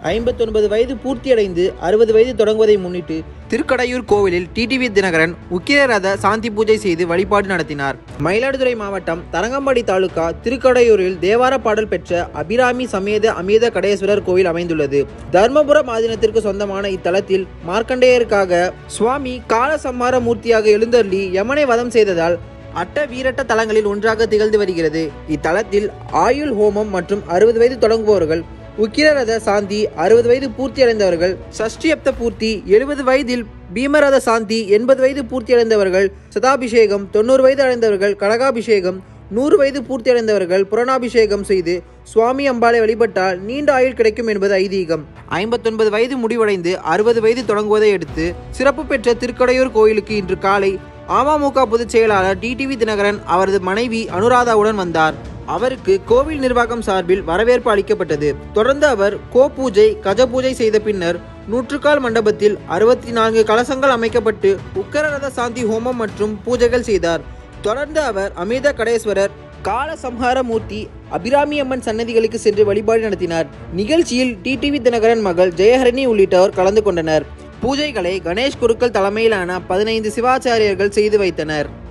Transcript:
ஐம்பத்தொன்பது வயது பூர்த்தியடைந்து அறுபது வயது தொடங்குவதை முன்னிட்டு திருக்கடையூர் கோவிலில் டிடிவி தினகரன் உக்கிர ரத சாந்தி பூஜை செய்து வழிபாடு நடத்தினார் மயிலாடுதுறை மாவட்டம் தரங்கம்பாடி தாலுகா திருக்கடையூரில் தேவார பாடல் பெற்ற அபிராமி சமேத அமிர்த கடேஸ்வரர் கோவில் அமைந்துள்ளது தர்மபுரம் ஆதீனத்திற்கு சொந்தமான இத்தலத்தில் மார்க்கண்டேயருக்காக சுவாமி காலசம்மார மூர்த்தியாக எழுந்தருளி யமனை வதம் செய்ததால் அட்ட வீரட்ட தலங்களில் ஒன்றாக திகழ்ந்து வருகிறது இத்தலத்தில் ஆயுள் ஹோமம் மற்றும் அறுபது வயது தொடங்குபவர்கள் உக்கிரரத சாந்தி அறுபது வயது பூர்த்தி அடைந்தவர்கள் சஷ்டியப்த பூர்த்தி எழுபது வயதில் பீமரத சாந்தி எண்பது வயது பூர்த்தி அடைந்தவர்கள் சதாபிஷேகம் தொண்ணூறு வயது அடைந்தவர்கள் கடகாபிஷேகம் நூறு வயது பூர்த்தி அடைந்தவர்கள் புரணாபிஷேகம் செய்து சுவாமி அம்பாளை வழிபட்டால் நீண்ட ஆயுள் கிடைக்கும் என்பது ஐதீகம் ஐம்பத்தொன்பது வயது முடிவடைந்து அறுபது வயது தொடங்குவதை அடுத்து சிறப்பு பெற்ற திருக்கடையூர் கோயிலுக்கு இன்று காலை அமமுக பொதுச் செயலாளர் டிடிவி தினகரன் அவரது மனைவி அனுராதாவுடன் வந்தார் அவருக்கு கோவில் நிர்வாகம் சார்பில் வரவேற்பு அளிக்கப்பட்டது தொடர்ந்து அவர் கோ பூஜை கஜ பூஜை செய்த பின்னர் நூற்றுக்கால் மண்டபத்தில் அறுபத்தி நான்கு கலசங்கள் அமைக்கப்பட்டு உக்கரரத சாந்தி ஹோமம் மற்றும் பூஜைகள் செய்தார் தொடர்ந்து அவர் அமிர்த கடேஸ்வரர் கால சம்ஹார மூர்த்தி அபிராமி அம்மன் சன்னதிகளுக்கு சென்று வழிபாடு நடத்தினார் நிகழ்ச்சியில் டிடிவி தினகரன் மகள் ஜெயஹரணி உள்ளிட்டோர் கலந்து கொண்டனர் பூஜைகளை கணேஷ் குருக்கள் தலைமையிலான பதினைந்து சிவாச்சாரியர்கள் செய்து வைத்தனர்